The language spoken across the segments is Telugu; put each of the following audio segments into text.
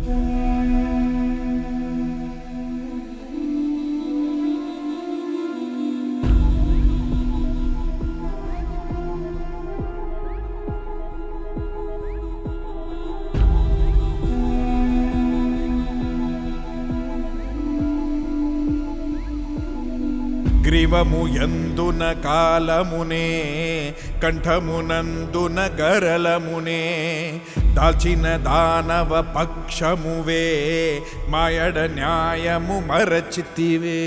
గ్రీవము ఎందున కాలమునే కంఠమునందున గరలమునే దాల్చిన దానవ పక్షమువే మాయడ న్యాయము మరచితివే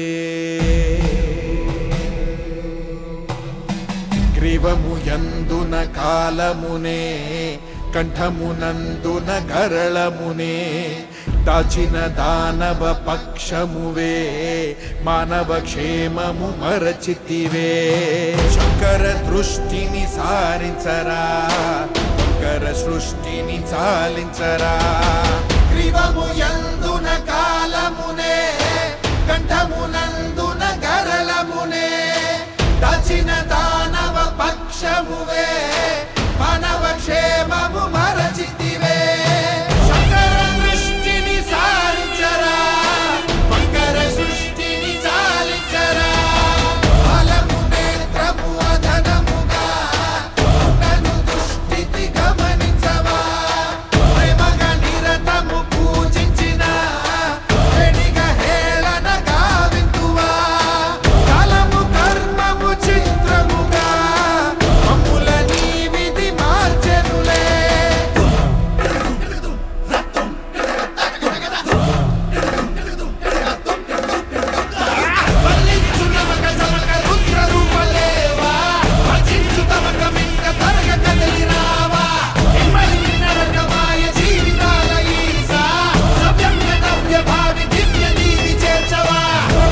గ్రీవము ఎందున కాలమునే కంఠమునందున గరళమునే దాచిన దానవ పక్షమువే మానవ క్షేమము మరచితివే శంకర దృష్టిని సారించరా శంకర సృష్టిని చాలించరా గ్రీవము ఎందున కాలమునే కంఠమునందున గరళమునే దాచిన దానవ పక్షమువే మానవ క్షేమము మరచితివే శంకర దృష్టిని సారించరా పంకర సృష్టిని చాలించరా బలము నేత్రము అధనముగా నన్ను దుష్టితి గమనించవా ప్రేమగా నిరతము పూజించిన వెడిగ హేళన గావింతువా కాలము కర్మము చిత్రముగా మమ్ముల నీ విధి మార్చెనులే వల్లించునమక జమక రుద్ర రూపలేవా భజించు తమక మింక తరగ కదలిరావా ఇమ్మడి నరకమాయ జీవితాల ఈసా సవ్యంగ నవ్య భావి దివ్య నీతి చేర్చవా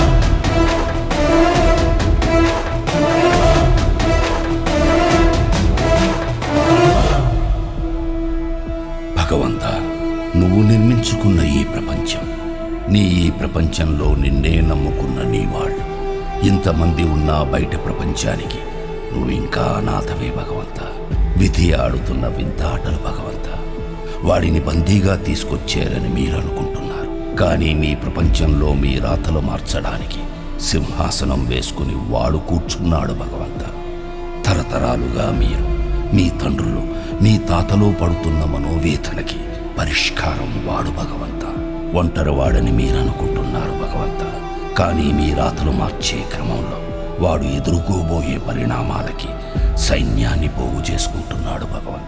భగవంత నువ్వు నిర్మించుకున్న ఈ ప్రపంచం నీ ఈ ప్రపంచంలో నిన్నే నమ్ముకున్న నీ వాళ్ళు ఇంతమంది ఉన్నా బయట ప్రపంచానికి నువ్వు ఇంకా అనాథవే భగవంత విధి ఆడుతున్న వింత ఆటలు భగవంత వాడిని బందీగా తీసుకొచ్చారని మీరు అనుకుంటున్నారు కానీ మీ ప్రపంచంలో మీ రాతలు మార్చడానికి సింహాసనం వేసుకుని వాడు కూర్చున్నాడు భగవంత తరతరాలుగా మీరు మీ తండ్రులు మీ తాతలో పడుతున్న మనోవేదనకి పరిష్కారం వాడు భగవంత ఒంటరి వాడని మీరు అనుకుంటున్నారు భగవంత కానీ మీ రాతలు మార్చే క్రమంలో వాడు ఎదుర్కోబోయే పరిణామాలకి సైన్యాన్ని పోగు చేసుకుంటున్నాడు భగవంత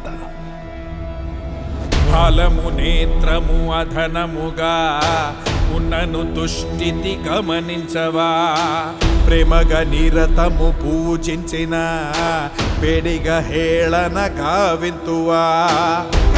ఫలము నేత్రము అధనముగా ఉన్నను దుష్టితి గమనించవా ప్రేమగా నిరతము పూజించిన పెడిగ హేళన కావింతువా